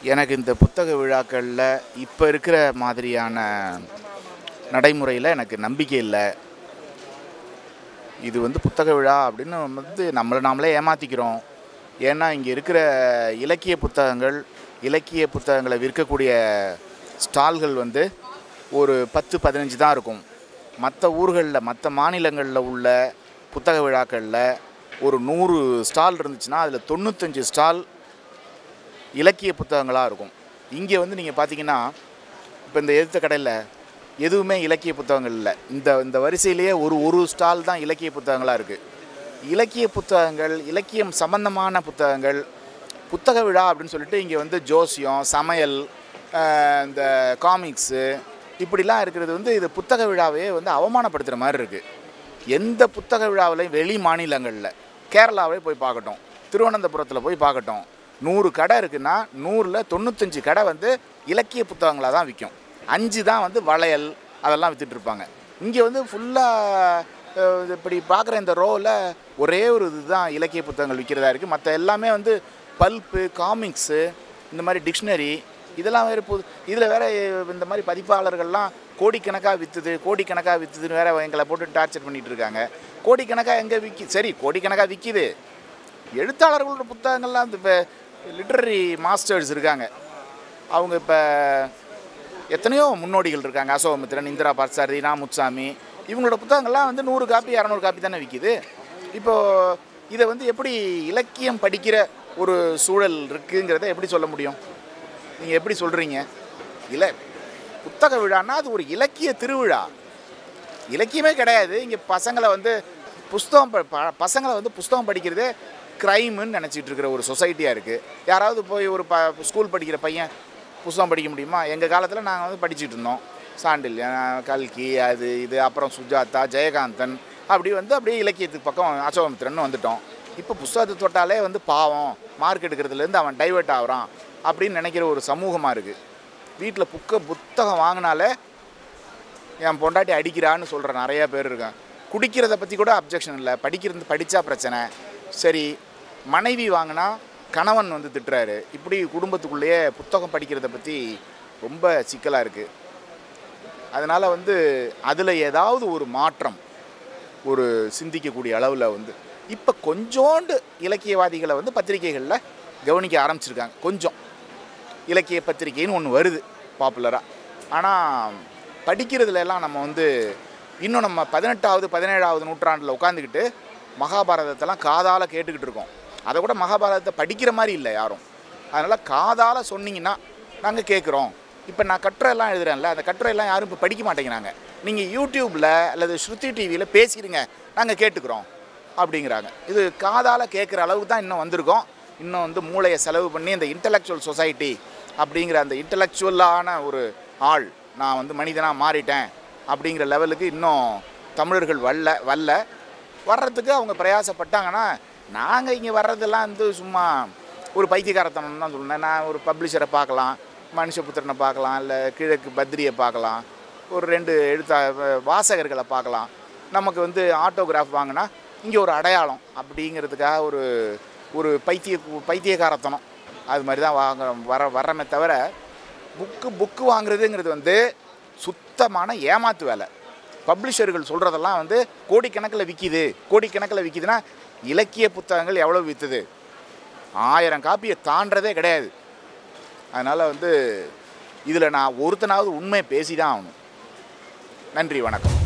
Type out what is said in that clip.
எனக்கு இந்த புத்தக விழாக்களில் இப்போ இருக்கிற மாதிரியான நடைமுறையில் எனக்கு நம்பிக்கை இல்லை இது வந்து புத்தக விழா அப்படின்னு வந்து நம்மளை நாமளே ஏமாற்றிக்கிறோம் ஏன்னா இங்கே இருக்கிற இலக்கிய புத்தகங்கள் இலக்கிய புத்தகங்களை விற்கக்கூடிய ஸ்டால்கள் வந்து ஒரு பத்து பதினஞ்சு தான் இருக்கும் மற்ற ஊர்களில் மற்ற மாநிலங்களில் உள்ள புத்தக விழாக்களில் ஒரு நூறு ஸ்டால் இருந்துச்சுன்னா அதில் தொண்ணூத்தஞ்சு ஸ்டால் இலக்கிய புத்தகங்களாக இருக்கும் இங்கே வந்து நீங்கள் பார்த்தீங்கன்னா இப்போ இந்த எதிர்த்த கடையில் எதுவுமே இலக்கிய புத்தகங்கள் இல்லை இந்த இந்த வரிசையிலேயே ஒரு ஒரு ஸ்டால் தான் இலக்கிய புத்தகங்களாக இருக்குது இலக்கிய புத்தகங்கள் இலக்கியம் சம்பந்தமான புத்தகங்கள் புத்தக விழா அப்படின்னு சொல்லிட்டு இங்கே வந்து ஜோசியம் சமையல் ஆஹ், இந்த காமிக்ஸு இப்படிலாம் இருக்கிறது வந்து இது புத்தக விழாவையே வந்து அவமானப்படுத்துகிற மாதிரி இருக்குது எந்த புத்தக விழாவிலையும் வெளி மாநிலங்களில் கேரளாவே போய் பார்க்கட்டும் திருவனந்தபுரத்தில் போய் பார்க்கட்டும் நூறு கடை இருக்குன்னா நூறில் தொண்ணூத்தஞ்சு கடை வந்து இலக்கிய புத்தகங்களாக தான் விற்கும் அஞ்சு தான் வந்து வளையல் அதெல்லாம் வித்துட்டு இருப்பாங்க இங்கே வந்து ஃபுல்லாக இப்படி பார்க்குற இந்த ரோவில் ஒரே ஒரு இதுதான் இலக்கிய புத்தகங்கள் விற்கிறதா இருக்குது மற்ற எல்லாமே வந்து பல்ப்பு காமிக்ஸு இந்த மாதிரி டிக்ஷனரி இதெல்லாம் வேறு புது இதில் வேற இந்த மாதிரி பதிப்பாளர்கள்லாம் கோடிக்கணக்காக விற்றுது கோடிக்கணக்காக விற்றுதுன்னு வேற எங்களை போட்டு டார்ச்சர் பண்ணிட்டு இருக்காங்க கோடிக்கணக்காக எங்கே விற்கி சரி கோடிக்கணக்காக விற்கிது எழுத்தாளர்களோட புத்தகங்கள்லாம் இப்போ லிட்ரரி மாஸ்டர்ஸ் இருக்காங்க அவங்க இப்போ எத்தனையோ முன்னோடிகள் இருக்காங்க அசோகமித்திரன் இந்திரா பார்சாரதி நா முத்துசாமி இவங்களோட புத்தகங்கள்லாம் வந்து நூறு காப்பி இரநூறு காப்பி தானே விற்கிது இப்போது இதை வந்து எப்படி இலக்கியம் படிக்கிற ஒரு சூழல் இருக்குங்கிறத எப்படி சொல்ல முடியும் நீங்கள் எப்படி சொல்கிறீங்க இல்லை புத்தக விழான்னா அது ஒரு இலக்கிய திருவிழா இலக்கியமே கிடையாது இங்கே பசங்களை வந்து புஸ்தகம் ப- ப- பசங்களை வந்து புஸ்தகம் படிக்கிறதே க்ரைமுன்னு நினச்சிட்டு இருக்கிற ஒரு சொசைட்டியாக இருக்குது யாராவது போய் ஒரு ப ஸ்கூல் படிக்கிற பையன் புஸ்தகம் படிக்க முடியுமா எங்கள் காலத்தில் நாங்கள் வந்து படிச்சுட்டு இருந்தோம் சாண்டில்யன் கல்கி அது இது அப்புறம் சுஜாதா ஜெயகாந்தன் அப்படி வந்து அப்படியே இலக்கியத்துக்கு பக்கம் அசோகமித்திரன் வந்துட்டோம் இப்போ புஸ்தகத்தை தொட்டாலே வந்து பாவம் மார்க் எடுக்கிறதுலேருந்து அவன் டைவர்ட் ஆகுறான் அப்படின்னு நினைக்கிற ஒரு சமூகமாக இருக்குது வீட்டில் புக்க புத்தகம் வாங்கினாலே என் பொண்டாட்டி அடிக்கிறான்னு சொல்கிற நிறைய பேர் இருக்காங்க குடிக்கிறத பற்றி கூட அப்ஜெக்ஷன் இல்லை படிக்கிறது படித்தா பிரச்சனை சரி மனைவி வாங்கினா கணவன் வந்து திட்டுறாரு இப்படி குடும்பத்துக்குள்ளேயே புத்தகம் படிக்கிறத பற்றி ரொம்ப சிக்கலாக இருக்குது அதனால் வந்து அதில் ஏதாவது ஒரு மாற்றம் ஒரு சிந்திக்கக்கூடிய அளவில் வந்து இப்போ கொஞ்சோண்டு இலக்கியவாதிகளை வந்து பத்திரிகைகளில் கவனிக்க ஆரம்பிச்சிருக்காங்க கொஞ்சம் இலக்கிய பத்திரிகைன்னு ஒன்று வருது பாப்புலராக ஆனால் படிக்கிறதுல எல்லாம் நம்ம வந்து இன்னும் நம்ம பதினெட்டாவது பதினேழாவது நூற்றாண்டில் உட்காந்துக்கிட்டு மகாபாரதத்தெல்லாம் காதால் கேட்டுக்கிட்டு இருக்கோம் அதை கூட மகாபாரதத்தை படிக்கிற மாதிரி இல்லை யாரும் அதனால் காதால் சொன்னீங்கன்னா நாங்கள் கேட்குறோம் இப்போ நான் கட்டுரை எல்லாம் எழுதுறேன்ல அந்த கட்டுரை எல்லாம் யாரும் இப்போ படிக்க மாட்டேங்கிறாங்க நீங்கள் யூடியூப்பில் அல்லது ஸ்ருதி டிவியில் பேசிடுங்க நாங்கள் கேட்டுக்கிறோம் அப்படிங்கிறாங்க இது காதால் கேட்குற அளவுக்கு தான் இன்னும் வந்திருக்கோம் இன்னும் வந்து மூளையை செலவு பண்ணி இந்த இன்டலெக்சுவல் சொசைட்டி அப்படிங்கிற அந்த இன்டலெக்சுவலான ஒரு ஆள் நான் வந்து மனிதனாக மாறிட்டேன் அப்படிங்கிற லெவலுக்கு இன்னும் தமிழர்கள் வரல வரல வர்றதுக்கு அவங்க பிரயாசப்பட்டாங்கன்னா நாங்கள் இங்கே வர்றதெல்லாம் வந்து சும்மா ஒரு பைத்தியக்காரத்தனம் தான் சொல்லுவேன் நான் ஒரு பப்ளிஷரை பார்க்கலாம் மனுஷபுத்திரனை பார்க்கலாம் இல்லை கிழக்கு பத்ரியை பார்க்கலாம் ஒரு ரெண்டு எழுத்தா வாசகர்களை பார்க்கலாம் நமக்கு வந்து ஆட்டோகிராஃப் வாங்கினா இங்கே ஒரு அடையாளம் அப்படிங்கிறதுக்காக ஒரு ஒரு பைத்திய பைத்தியக்காரத்தனம் அது மாதிரி தான் வாங்க வர வர்றமே தவிர புக்கு புக்கு வாங்குறதுங்கிறது வந்து சுத்தமான ஏமாத்து வேலை பப்ளிஷர்கள் சொல்கிறதெல்லாம் வந்து கோடிக்கணக்கில் விற்கிது கோடிக்கணக்கில் விற்கிதுன்னா இலக்கிய புத்தகங்கள் எவ்வளோ விற்றுது ஆயிரம் காப்பியை தாண்டதே கிடையாது அதனால் வந்து இதில் நான் ஒருத்தனாவது உண்மையை பேசி தான் ஆகணும் நன்றி வணக்கம்